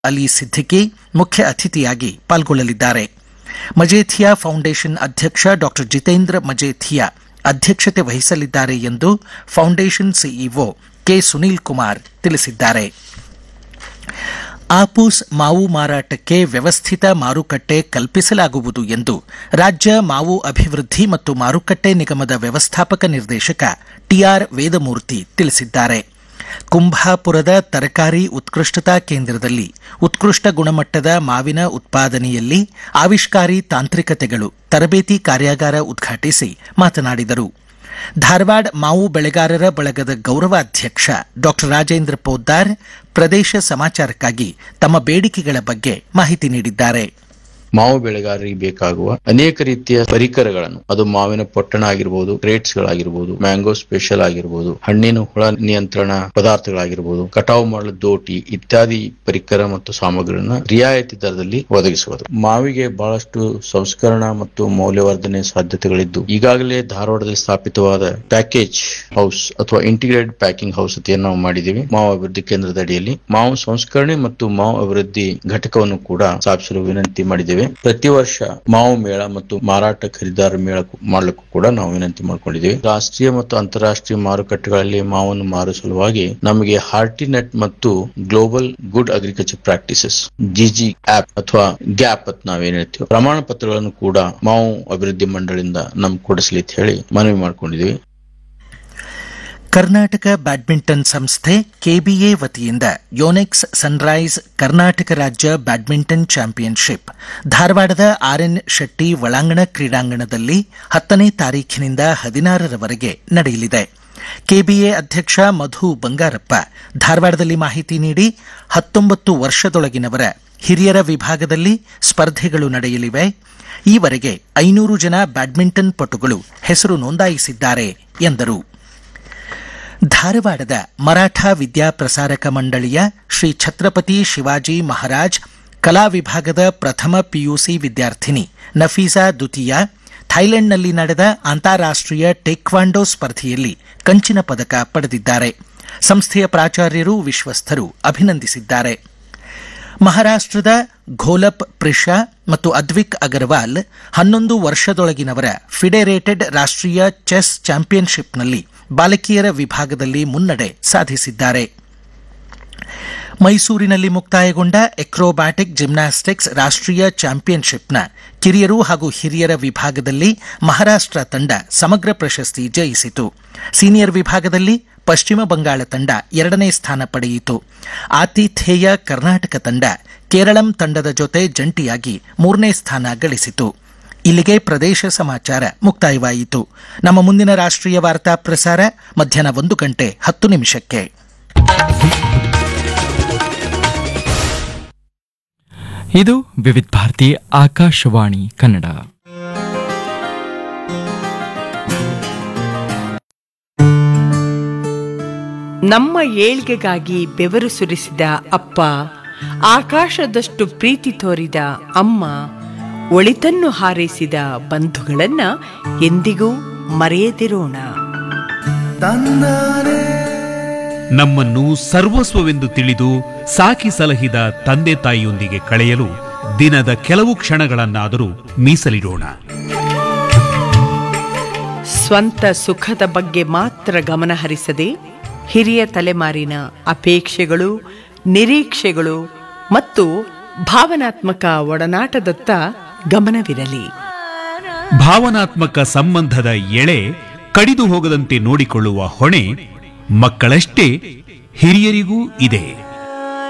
ಅಲಿ ಸಿದ್ದಿಕಿ ಮುಖ್ಯ ಅತಿಥಿಯಾಗಿ ಪಾಲ್ಗೊಳ್ಳಲಿದ್ದಾರೆ ಮಜೇಥಿಯಾ ಫೌಂಡೇಶನ್ ಅಧ್ಯಕ್ಷ ಡಾ ಜಿತೇಂದ್ರ ಮಜೇಥಿಯಾ ಅಧ್ಯಕ್ಷತೆ ವಹಿಸಲಿದ್ದಾರೆ ಎಂದು foundation CEO K Sunil Kumar ತಿಳಿಸಿದ್ದಾರೆ ಆಪೂಸ್ ಮಾವು ಮಾರಾಟಕ್ಕೆ ವ್ಯವಸ್ಥಿತ ಮಾರುಕಟ್ಟೆ ಕಲ್ಪಿಸಲಾಗುವುದು ಎಂದು ರಾಜ್ಯ ಮಾವು ಅಭಿವೃದ್ಧಿ ಮತ್ತು ಮಾರುಕಟ್ಟೆ ನಿಗಮದ ವ್ಯವಸ್ಥಾಪಕ ನಿರ್ದೇಶಕ ಟಿಆರ್ ವೇದಮೂರ್ತಿ ತಿಳಿಸಿದ್ದಾರೆ ಕುಂಭಾಪುರದ ತರಕಾರಿ ಉತ್ಕೃಷ್ಟತಾ ಕೇಂದ್ರದಲ್ಲಿ ಉತ್ಕೃಷ್ಟ ಗುಣಮಟ್ಟದ ಮಾವಿನ ಉತ್ಪಾದನೆಯಲ್ಲಿ ಆವಿಷ್ಕಾರಿ ತಾಂತ್ರಿಕತೆಗಳು ತರಬೇತಿ ಕಾರ್ಯಾಗಾರ ಉದ್ಘಾಟಿಸಿ ಮಾತನಾಡಿದರು ಧಾರವಾಡ ಮಾವು ಬೆಳೆಗಾರರ ಬಳಗದ ಗೌರವಾಧ್ಯಕ್ಷ ಡಾ ರಾಜೇಂದ್ರ ಪೋದ್ದಾರ್ ಪ್ರದೇಶ ಸಮಾಚಾರಕ್ಕಾಗಿ ತಮ್ಮ ಬೇಡಿಕೆಗಳ ಬಗ್ಗೆ ಮಾಹಿತಿ ನೀಡಿದ್ದಾರೆ ಮಾವು ಬೆಳೆಗಾರರಿಗೆ ಬೇಕಾಗುವ ಅನೇಕ ರೀತಿಯ ಪರಿಕರಗಳನ್ನು ಅದು ಮಾವಿನ ಪೊಟ್ಟಣ ಆಗಿರಬಹುದು ಕ್ರೇಟ್ಸ್ ಗಳಾಗಿರ್ಬೋದು ಮ್ಯಾಂಗೋ ಸ್ಪೆಷಲ್ ಆಗಿರ್ಬೋದು ಹಣ್ಣಿನ ಹುಳ ನಿಯಂತ್ರಣ ಪದಾರ್ಥಗಳಾಗಿರ್ಬೋದು ಕಟಾವು ಮಾಡಲು ದೋಟಿ ಇತ್ಯಾದಿ ಪರಿಕರ ಮತ್ತು ಸಾಮಗ್ರಿಗಳನ್ನ ರಿಯಾಯಿತಿ ದರದಲ್ಲಿ ಒದಗಿಸುವುದು ಮಾವಿಗೆ ಬಹಳಷ್ಟು ಸಂಸ್ಕರಣ ಮತ್ತು ಮೌಲ್ಯವರ್ಧನೆ ಸಾಧ್ಯತೆಗಳಿದ್ದು ಈಗಾಗಲೇ ಧಾರವಾಡದಲ್ಲಿ ಸ್ಥಾಪಿತವಾದ ಪ್ಯಾಕೇಜ್ ಹೌಸ್ ಅಥವಾ ಇಂಟಿಗ್ರೇಟೆಡ್ ಪ್ಯಾಕಿಂಗ್ ಹೌಸ್ ಅಂತ ನಾವು ಮಾಡಿದ್ದೀವಿ ಮಾವು ಅಭಿವೃದ್ಧಿ ಕೇಂದ್ರದ ಅಡಿಯಲ್ಲಿ ಮಾವು ಸಂಸ್ಕರಣೆ ಮತ್ತು ಮಾವು ಅಭಿವೃದ್ಧಿ ಘಟಕವನ್ನು ಕೂಡ ಸ್ಥಾಪಿಸಲು ವಿನಂತಿ ಮಾಡಿದ್ದೇವೆ ಪ್ರತಿ ವರ್ಷ ಮಾವು ಮೇಳ ಮತ್ತು ಮಾರಾಟ ಖರೀದಾರ ಮೇಳ ಮಾಡಲಿಕ್ಕೂ ಕೂಡ ನಾವು ವಿನಂತಿ ಮಾಡಿಕೊಂಡಿದ್ದೇವೆ ರಾಷ್ಟ್ರೀಯ ಮತ್ತು ಅಂತಾರಾಷ್ಟ್ರೀಯ ಮಾರುಕಟ್ಟೆಗಳಲ್ಲಿ ಮಾವನ್ನು ಮಾರುವ ಸಲುವಾಗಿ ನಮಗೆ ಹಾರ್ಟಿನೆಟ್ ಮತ್ತು global good agriculture practices GGAP ಅಥವಾ ಗ್ಯಾಪ್ ಅಂತ ನಾವೇನ್ ಹೇಳ್ತೀವಿ ಪ್ರಮಾಣ ಪತ್ರಗಳನ್ನು ಕೂಡ ಮಾವು ಅಭಿವೃದ್ಧಿ ಮಂಡಳಿಯಿಂದ ನಮ್ಗೆ ಕೊಡಿಸಲಿ ಅಂತ ಹೇಳಿ ಮನವಿ ಮಾಡ್ಕೊಂಡಿದ್ದೀವಿ ಕರ್ನಾಟಕ ಬ್ಯಾಡ್ಮಿಂಟನ್ ಸಂಸ್ಥೆ ಕೆಬಿಎ ವತಿಯಿಂದ ಯೋನೆಕ್ಸ್ ಸನ್ರೈಸ್ ಕರ್ನಾಟಕ ರಾಜ್ಯ ಬ್ಯಾಡ್ಮಿಂಟನ್ ಚಾಂಪಿಯನ್ಶಿಪ್ ಧಾರವಾಡದ ಆರ್ಎನ್ ಶೆಟ್ಟಿ ಒಳಾಂಗಣ ಕ್ರೀಡಾಂಗಣದಲ್ಲಿ ಹತ್ತನೇ ತಾರೀಖಿನಿಂದ ಹದಿನಾರರವರೆಗೆ ನಡೆಯಲಿದೆ ಕೆಬಿಎ ಅಧ್ಯಕ್ಷ ಮಧು ಬಂಗಾರಪ್ಪ ಧಾರವಾಡದಲ್ಲಿ ಮಾಹಿತಿ ನೀಡಿ ಹತ್ತೊಂಬತ್ತು ವರ್ಷದೊಳಗಿನವರ ಹಿರಿಯರ ವಿಭಾಗದಲ್ಲಿ ಸ್ಪರ್ಧೆಗಳು ನಡೆಯಲಿವೆ ಈವರೆಗೆ ಐನೂರು ಜನ ಬ್ಯಾಡ್ಮಿಂಟನ್ ಪಟುಗಳು ಹೆಸರು ನೋಂದಾಯಿಸಿದ್ದಾರೆ ಎಂದರು ಧಾರವಾಡದ ಮರಾಠ ವಿದ್ಯಾಪ್ರಸಾರಕ ಮಂಡಳಿಯ ಶ್ರೀ ಛತ್ರಪತಿ ಶಿವಾಜಿ ಮಹಾರಾಜ್ ಕಲಾ ವಿಭಾಗದ ಪ್ರಥಮ ಪಿಯುಸಿ ವಿದ್ಯಾರ್ಥಿನಿ ನಫೀಸಾ ದುತಿಯಾ ಥೈಲೆಂಡ್ನಲ್ಲಿ ನಡೆದ ಅಂತಾರಾಷ್ಟೀಯ ಟೇಕ್ವಾಂಡೋ ಸ್ಪರ್ಧೆಯಲ್ಲಿ ಕಂಚಿನ ಪದಕ ಪಡೆದಿದ್ದಾರೆ ಸಂಸ್ಥೆಯ ಪ್ರಾಚಾರ್ಯರು ವಿಶ್ವಸ್ಥರು ಅಭಿನಂದಿಸಿದ್ದಾರೆ ಮಹಾರಾಷ್ಟದ ಘೋಲಪ್ ಪ್ರಿಷಾ ಮತ್ತು ಅದ್ವಿಕ್ ಅಗರ್ವಾಲ್ ಹನ್ನೊಂದು ವರ್ಷದೊಳಗಿನವರ ಫಿಡೆರೇಟೆಡ್ ರಾಷ್ಟೀಯ ಚೆಸ್ ಚಾಂಪಿಯನ್ಶಿಪ್ನಲ್ಲಿ ಬಾಲಕಿಯರ ವಿಭಾಗದಲ್ಲಿ ಮುನ್ನಡೆ ಸಾಧಿಸಿದ್ದಾರೆ ಮೈಸೂರಿನಲ್ಲಿ ಮುಕ್ತಾಯಗೊಂಡ ಎಕ್ರೋಬ್ಯಾಟಿಕ್ ಜಿಮ್ನಾಸ್ಟಿಕ್ಸ್ ರಾಷ್ಟೀಯ ಚಾಂಪಿಯನ್ಶಿಪ್ನ ಕಿರಿಯರು ಹಾಗೂ ಹಿರಿಯರ ವಿಭಾಗದಲ್ಲಿ ಮಹಾರಾಷ್ಟ ತಂಡ ಸಮಗ್ರ ಪ್ರಶಸ್ತಿ ಜಯಿಸಿತು ಸೀನಿಯರ್ ವಿಭಾಗದಲ್ಲಿ ಪಶ್ಚಿಮ ಬಂಗಾಳ ತಂಡ ಎರಡನೇ ಸ್ಥಾನ ಪಡೆಯಿತು ಆತಿಥೇಯ ಕರ್ನಾಟಕ ತಂಡ ಕೇರಳಂ ತಂಡದ ಜೊತೆ ಜಂಟಿಯಾಗಿ ಮೂರನೇ ಸ್ಥಾನ ಗಳಿಸಿತು ಇಲ್ಲಿಗೆ ಪ್ರದೇಶ ಸಮಾಚಾರ ಮುಕ್ತಾಯವಾಯಿತು ನಮ್ಮ ಮುಂದಿನ ರಾಷ್ಟ್ರೀಯ ವಾರ್ತಾ ಪ್ರಸಾರ ಮಧ್ಯಾಹ್ನ ಒಂದು ಗಂಟೆ ಹತ್ತು ನಿಮಿಷಕ್ಕೆ ಇದು ವಿವಿಧ ಭಾರತಿ ಆಕಾಶವಾಣಿ ಕನ್ನಡ ನಮ್ಮ ಏಳ್ಗೆಗಾಗಿ ಬೆವರು ಸುರಿಸಿದ ಅಪ್ಪ ಆಕಾಶದಷ್ಟು ಪ್ರೀತಿ ತೋರಿದ ಅಮ್ಮ ಒಳಿತನ್ನು ಹಾರೈಸಿದ ಬಂಧುಗಳನ್ನ ಎಂದಿಗೂ ಮರೆಯದಿರೋಣ ನಮ್ಮನ್ನು ಸರ್ವಸ್ವವೆಂದು ತಿಳಿದು ಸಾಕಿ ಸಲಹಿದ ತಂದೆ ತಾಯಿಯೊಂದಿಗೆ ಕಳೆಯಲು ದಿನದ ಕೆಲವು ಕ್ಷಣಗಳನ್ನಾದರೂ ಮೀಸಲಿಡೋಣ ಸ್ವಂತ ಸುಖದ ಬಗ್ಗೆ ಮಾತ್ರ ಗಮನ ಹರಿಸದೆ ಹಿರಿಯ ತಲೆಮಾರಿನ ಅಪೇಕ್ಷೆಗಳು ನಿರೀಕ್ಷೆಗಳು ಮತ್ತು ಭಾವನಾತ್ಮಕ ಒಡನಾಟದತ್ತ ಗಮನವಿರಲಿ ಭಾವನಾತ್ಮಕ ಸಂಬಂಧದ ಎಳೆ ಕಡಿದು ಹೋಗದಂತೆ ನೋಡಿಕೊಳ್ಳುವ ಹೊಣೆ ಮಕ್ಕಳಷ್ಟೇ ಹಿರಿಯರಿಗೂ ಇದೆ